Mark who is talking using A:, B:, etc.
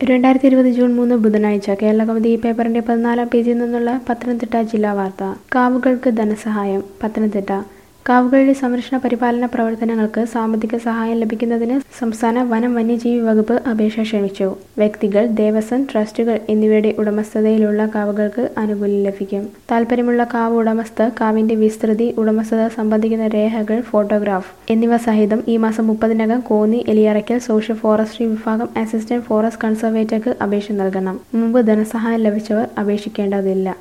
A: രണ്ടായിരത്തി ഇരുപത് ജൂൺ മൂന്ന് ബുധനാഴ്ച കേരള കൗമുദി ഈ പേപ്പറിന്റെ പതിനാലാം പേജിൽ നിന്നുള്ള പത്തനംതിട്ട ജില്ലാ വാർത്ത കാവുകൾക്ക് ധനസഹായം പത്തനംതിട്ട കാവുകളിലെ സംരക്ഷണ പരിപാലന പ്രവർത്തനങ്ങൾക്ക് സാമ്പത്തിക സഹായം ലഭിക്കുന്നതിന് സംസ്ഥാന വനം വന്യജീവി വകുപ്പ് അപേക്ഷ ക്ഷണിച്ചു വ്യക്തികൾ ദേവസ്വം ട്രസ്റ്റുകൾ എന്നിവയുടെ ഉടമസ്ഥതയിലുള്ള കാവുകൾക്ക് ആനുകൂല്യം ലഭിക്കും താൽപ്പര്യമുള്ള കാവ് ഉടമസ്ഥ കാവിന്റെ വിസ്തൃതി ഉടമസ്ഥത സംബന്ധിക്കുന്ന രേഖകൾ ഫോട്ടോഗ്രാഫ് എന്നിവ സഹിതം ഈ മാസം മുപ്പതിനകം കോന്നി എലിയറയ്ക്കൽ സോഷ്യൽ ഫോറസ്ട്രി വിഭാഗം അസിസ്റ്റന്റ് ഫോറസ്റ്റ് കൺസർവേറ്റർക്ക് അപേക്ഷ നൽകണം മുമ്പ് ധനസഹായം ലഭിച്ചവർ അപേക്ഷിക്കേണ്ടതില്ല